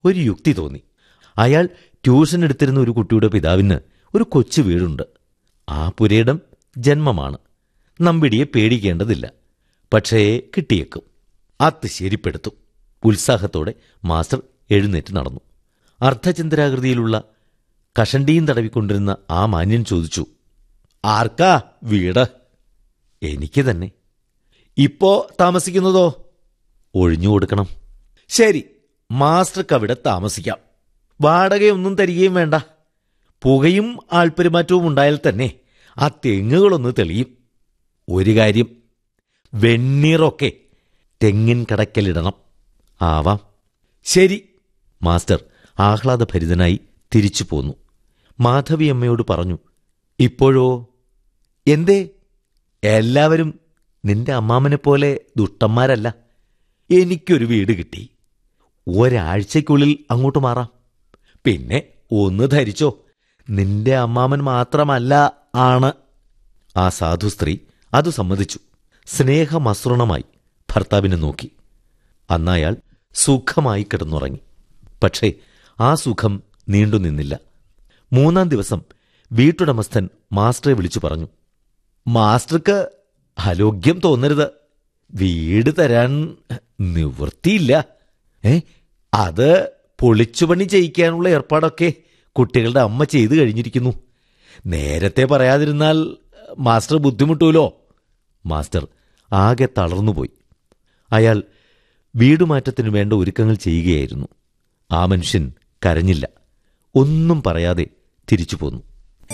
ഒരു യുക്തി തോന്നി അയാൾ ട്യൂഷൻ എടുത്തിരുന്ന ഒരു കുട്ടിയുടെ പിതാവിന് ഒരു കൊച്ചു വീടുണ്ട് ആ പുരയിടം ജന്മമാണ് നമ്പിടിയെ പേടിക്കേണ്ടതില്ല പക്ഷേ കിട്ടിയേക്കും അത് ശരിപ്പെടുത്തും ഉത്സാഹത്തോടെ മാസ്റ്റർ എഴുന്നേറ്റ് നടന്നു അർദ്ധചന്ദ്രാകൃതിയിലുള്ള കഷണ്ടിയും തടവിക്കൊണ്ടിരുന്ന ആ മാന്യൻ ചോദിച്ചു ആർക്കാ വീട് എനിക്ക് തന്നെ ഇപ്പോ താമസിക്കുന്നതോ ഒഴിഞ്ഞു കൊടുക്കണം ശരി മാസ്റ്റർക്ക് അവിടെ താമസിക്കാം വാടകയൊന്നും തരികയും വേണ്ട പുകയും ആൾപ്പെരുമാറ്റവും ഉണ്ടായാൽ തന്നെ ആ തെങ്ങുകളൊന്ന് തെളിയും ഒരു കാര്യം വെണ്ണീറൊക്കെ തെങ്ങിൻ കടക്കലിടണം ആവാം ശരി മാസ്റ്റർ ആഹ്ലാദഭരിതനായി തിരിച്ചു പോന്നു മാധവി അമ്മയോട് പറഞ്ഞു ഇപ്പോഴോ എന്തേ എല്ലാവരും നിന്റെ അമ്മാമനെ പോലെ ദുഷ്ടന്മാരല്ല എനിക്കൊരു വീട് കിട്ടി ഒരാഴ്ചയ്ക്കുള്ളിൽ അങ്ങോട്ട് മാറാം പിന്നെ ഒന്ന് ധരിച്ചോ നിന്റെ അമ്മാമൻ മാത്രമല്ല ആണ് ആ സാധു സ്ത്രീ അത് സമ്മതിച്ചു സ്നേഹമസൃണമായി ഭർത്താവിനെ നോക്കി അന്നയാൾ സുഖമായി കിടന്നുറങ്ങി പക്ഷേ ആ സുഖം നീണ്ടു നിന്നില്ല മൂന്നാം ദിവസം വീട്ടുടമസ്ഥൻ മാസ്റ്ററെ വിളിച്ചു പറഞ്ഞു മാസ്റ്റർക്ക് അലോഗ്യം തോന്നരുത് വീട് തരാൻ നിവൃത്തിയില്ല ഏ അത് പൊളിച്ചുപണി ചെയ്യിക്കാനുള്ള ഏർപ്പാടൊക്കെ കുട്ടികളുടെ അമ്മ ചെയ്തു കഴിഞ്ഞിരിക്കുന്നു നേരത്തെ പറയാതിരുന്നാൽ മാസ്റ്റർ ബുദ്ധിമുട്ടൂലോ മാസ്റ്റർ ആകെ തളർന്നുപോയി അയാൾ വീടുമാറ്റത്തിനു വേണ്ട ഒരുക്കങ്ങൾ ചെയ്യുകയായിരുന്നു ആ മനുഷ്യൻ കരഞ്ഞില്ല ഒന്നും പറയാതെ തിരിച്ചു പോന്നു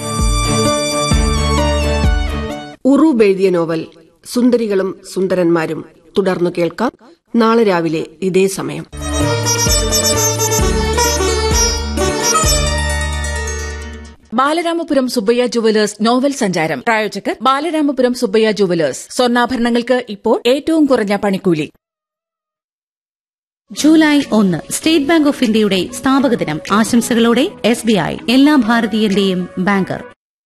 ഉറൂബ് എഴുതിയ നോവൽ സുന്ദരികളും സുന്ദരന്മാരും തുടർന്നു കേൾക്കാം നാളെ രാവിലെ ഇതേ സമയം ബാലരാമപുരം സുബ്ബയ്യ ജുവലേഴ്സ് നോവൽ സഞ്ചാരം പ്രായോജകർ ബാലരാമപുരം സുബ്ബയ്യ ജുവലേഴ്സ് സ്വർണ്ണാഭരണങ്ങൾക്ക് ഇപ്പോൾ ഏറ്റവും കുറഞ്ഞ പണിക്കൂലി ജൂലൈ ഒന്ന് സ്റ്റേറ്റ് ബാങ്ക് ഓഫ് ഇന്ത്യയുടെ സ്ഥാപക ദിനം ആശംസകളോടെ എസ് ബി ഐ എല്ലാ ഭാരതീയന്റെയും ബാങ്കർ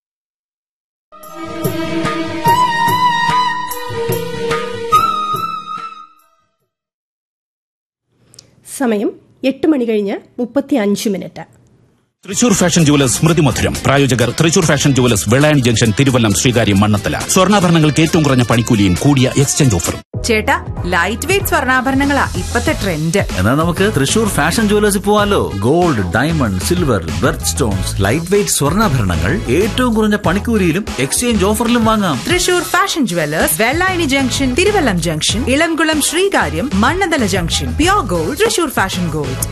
സമയം എട്ട് മണി കഴിഞ്ഞ് മുപ്പത്തി അഞ്ച് minute Thrissur fashion jewellers Smrithi Madhuram പ്രായോജകർ Thrissur fashion jewellers Vellayani junction Thiruvallam Sreekaryam Mannanthala സ്വർണ്ണാഭരണങ്ങൾക്ക് ഏറ്റവും കുറഞ്ഞ പണിക്കൂലിയും കൂടിയ എക്സ്ചേഞ്ച് ഓഫറും ചേട്ടാ ലൈറ്റ് വെയിറ്റ് സ്വർണ്ണാഭരണങ്ങളാ ഇപ്പത്തെ ട്രെൻഡ് എന്നാൽ നമുക്ക് തൃശൂർ ഫാഷൻ ജുവലേഴ്സിൽ പോവാലോ gold diamond silver birth stones light weight സ്വർണ്ണാഭരണങ്ങൾ ഏറ്റവും കുറഞ്ഞ പണിക്കൂലിയിലും എക്സ്ചേഞ്ച് ഓഫറിലും വാങ്ങാം Thrissur fashion jewellers Vellayani junction Thiruvallam junction Ilamkulam Sreekaryam Mannanthala junction pure gold Thrissur fashion gold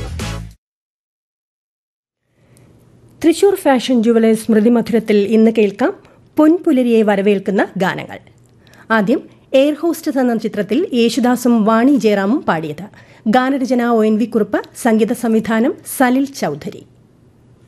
Thrissur fashion jewellers Smrithi മധുരത്തിൽ ഇന്ന് കേൾക്കാം പൊൻപുലരിയെ വരവേൽക്കുന്ന ഗാനങ്ങൾ ആദ്യം എയർ ഹോസ്റ്റസ് എന്ന ചിത്രത്തിൽ യേശുദാസും വാണി ജയറാമും പാടിയത് ഗാനരചന ഒ എൻ വി കുറുപ്പ് സംഗീത സംവിധാനം സലിൽ ചൌധരി